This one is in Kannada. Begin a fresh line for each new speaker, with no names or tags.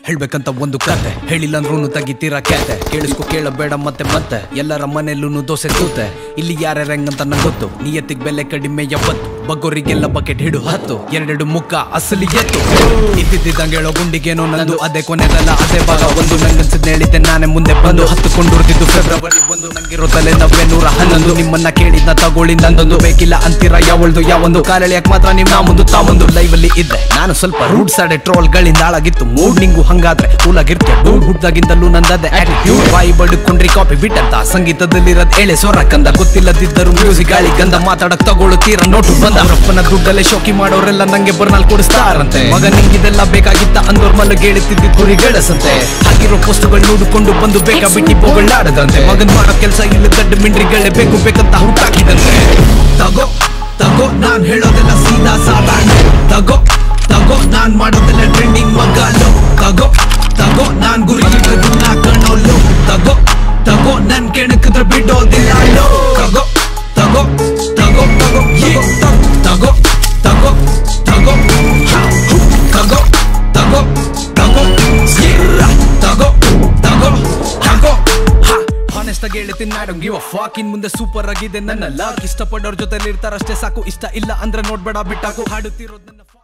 ಹೇಳ್ಬೇಕಂತ ಒಂದು ಕತೆ ಹೇಳಿಲ್ಲ ಅಂದ್ರೂ ತೆಗಿತೀರಾ ಕ್ಯಾತೆ ಕೇಳಿಸ್ಕೊ ಕೇಳಬೇಡ ಮತ್ತೆ ಮತ್ತೆ ಎಲ್ಲರ ಮನೆಯಲ್ಲೂ ದೋಸೆ ತೂತೆ ಇಲ್ಲಿ ಯಾರ್ಯಾರ ಹೆಂಗಂತ ನಂಗೆ ಗೊತ್ತು ನಿಯತ್ತಿಗೆ ಬೆಲೆ ಕಡಿಮೆ ಎಪ್ಪತ್ತು ಬಗ್ಗೋರಿಗೆಲ್ಲ ಬಕೆಟ್ ಹಿಡು ಹತ್ತು ಎರಡೆರಡು ಮುಖ ಅಸಲಿ ಎತ್ತು ಇದ್ದಿದ್ದಂಗೆ ಹೇಳೋ ಗುಂಡಿಗೇನೋ ನಂದು ಅದೇ ಕೊನೆದಲ್ಲ ಅದೇ ಭಾಗ ಒಂದು ನಂಗನ್ಸಿದ್ ಹೇಳಿದ್ದೆ ನಾನೇ ಮುಂದೆ ಬಂದು ಹತ್ತುಕೊಂಡಿರ್ತಿದ್ದು ಫೆಬ್ರವರಿ ಒಂದು ನಂಗಿರೋ ತಲೆ ನವ್ವೆ ನೂರ ಹನ್ನೊಂದು ನಿಮ್ಮನ್ನ ಕೇಳಿದ್ನ ತಗೊಳ್ಳಿ ನಂದೊಂದು ಬೇಕಿಲ್ಲ ಅಂತೀರ ಯಾವಳ್ದು ಯಾವೊಂದು ಕಾಲಳಿಯಕ್ ಮಾತ್ರ ನಿಮ್ ನಾ ಮುಂದು ತಾ ಮುಂದು ಲೈವ್ ಅಲ್ಲಿ ಇದ್ದೆ ನಾನು ಸ್ವಲ್ಪ ರೂಡ್ ಸಾಡೆ ಟ್ರೋಲ್ ಗಳಿಂದ ಹಾಳಾಗಿತ್ತು ಮೂಡ್ ನಿಂಗು ಹಂಗಾದ್ರೆ ಕೂಲಾಗಿರ್ತೆ ಡೂಡ್ ಹುಡ್ದಾಗಿಂದಲೂ ನಂದದೆ ಆಟಿಟ್ಯೂಡ್ ಬಾಯಿ ಬಡ್ಕೊಂಡ್ರಿ ಕಾಪಿ ಬಿಟ್ಟಂತ ಸಂಗೀತದಲ್ಲಿರೋದ್ ಎಳೆ ಸ್ವರ ಕಂದ ಗೊತ್ತಿಲ್ಲದಿದ್ದರು ಮ್ಯೂಸಿಕ್ ಗಾಳಿ ಗಂಧ ಮಾತಾಡಕ್ ತಗೊಳ್ತೀರ ನೋಟು ಬಂದ ಅವರಪ್ಪನ ದುಡ್ಡಲ್ಲೇ ಶೋಕಿ ಮಾಡೋರೆಲ್ಲ ನಂಗೆ ಬರ್ನಾಲ್ ಕೊಡಿಸ್ತಾರಂತೆ ಮಗ ನಿಂಗಿದೆಲ್ಲ ಬೇಕಾಗಿತ್ತ ಅಂದೋರ್ ಮಲ್ಲ ಗೇಳುತ್ತಿದ್ದ ಕುರಿ ಗೆಳಸಂತೆ ಹಾಗಿರೋ ಪೋಸ್ಟ್ಗಳು ನೋಡಿಕೊಂಡು ಬಂದು ಬೇಕಾ ಬಿಟ್ಟಿ ಬೋಗಳಾಡದಂತೆ ಮಗನ್ ಮಾಡೋ ಕೆಲ್ಸ ಇಲ್ಲ ದಡ್ಡ ಮಿಂಡ್ರಿಗಳೇ ಬೇಕು ಬೇಕಂತ ಹುಟ್ಟಾಕಿದಂತೆ ತಗೋ ತಗೋ ನಾನ್ ಹೇಳೋದೆಲ್ಲ ಸೀದಾ ಸಾಧಾರಣ ತಗೋ ತಗೋ ನಾನ್ ಮಾಡೋದೆಲ್ಲ ಟ್ರೆಂಡಿಂಗ್ ಮಗಾಲು ತಗೋ ತಗೋ ನಾನ್ ಗುರಿ ಇಡೋದು ನಾ ಕಣೋಲು ತಗೋ ತಗೋ ನನ್ ಕೆಣಕಿದ್ರೆ ಬಿಡೋದಿಲ್ಲ ಅಲ್ಲೋ. ತಗೋ ತಗೋ ತಗೋ ತಗೋ ಯೇ, ತಗೋ ತಗೋ ತಗೋ ಹಾ, ಹು, ತಗೋ ತಗೋ ತಗೋ ಯೇ, ತಗೋ ತಗೋ ತಗೋ ಹಾ ಹಾನೆಸ್ಟ್ ಆಗಿ ಹೇಳ್ತೀನಿ I don't give a fuck ಇನ್ ಮುಂದೆ ಸೂಪರ್ ಆಗಿದೆ ನನ್ನ ಲಾಕ್ ಇಷ್ಟಪಡೋರ್ ಜೊತೆ ಇರ್ತಾರಷ್ಟೇ ಸಾಕು ಇಷ್ಟ ಇಲ್ಲ ಅಂದ್ರೆ ನೋಡ್ಬೇಡ ಬಿಟ್ಟಾಕು ಹಾಡುತ್ತಿರೋದ್ ನನ್ನ